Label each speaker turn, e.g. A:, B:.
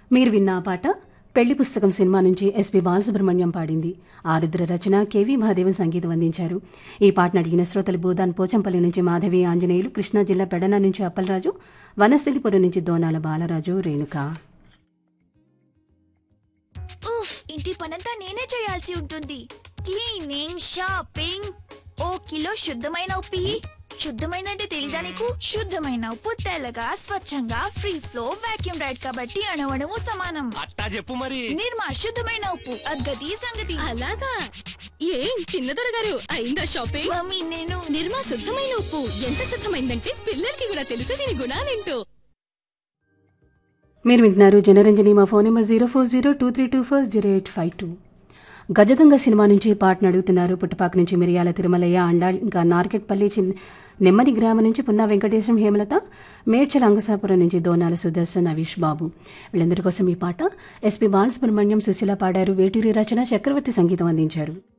A: మీరు విన్న ఆ పాట పెళ్లి పుస్తకం సినిమా నుంచి ఎస్పి బాలసుబ్రహ్మణ్యం పాడింది ఆరుద్ర రచన కెవి మహాదేవన్ సంగీతం అందించారు ఈ పాటను అడిగిన శ్రోతలు భూదాన్ పోచంపల్లి నుంచి మాధవి ఆంజనేయులు కృష్ణా జిల్లా పెడన నుంచి అప్పలరాజు వనస్థలిపురం నుంచి దోనాల బాలరాజు రేణుక
B: ఉఫ్ ఇంటి పనంతా నేనే చేయాల్సి ఉంటుంది క్లీనింగ్ షాపింగ్ ఓ కిలో శుద్ధమైన ఉప్పి శుద్ధమైన అంటే తెలీదా నీకు శుద్ధమైన ఉప్పు తెల్లగా స్వచ్ఛంగా ఫ్రీ ఫ్లో వాక్యూమ్ రైడ్ కాబట్టి అణవణము సమానం
C: అట్టా చెప్పు మరి
B: నిర్మా శుద్ధమైన ఉప్పు అద్గతి సంగతి
D: అలాగా ఏం చిన్నదొర గారు అయిందా షాపింగ్
B: మమ్మీ నేను
D: నిర్మా శుద్ధమైన ఉప్పు ఎంత శుద్ధమైందంటే పిల్లలకి కూడా తెలుసు దీని గుణాలేంటో
A: మీరు వింటున్నారు జనరంజని మా phone number zero four zero two three two four zero eight five two Gajadonga cinema నుంచి పాటను అడుగుతున్నారు పుట్టపాక నుంచి మిరియాల తిరుమలయ్య అండాళ్ ఇంకా నార్కెట్పల్లి చిన్న నెమ్మది గ్రామం నుంచి పున్నా వెంకటేశ్వరం హేమలత మేడ్చల అంగసాపురం నుంచి దోనాల సుదర్శన్ అవీష్ బాబు వీళ్ళందరి కోసం ఈ పాట ఎస్పి బాలసుబ్రహ్మణ్యం సుశీల పాడారు వేటూరి రచన చక్రవర్తి సంగీతం అందించారు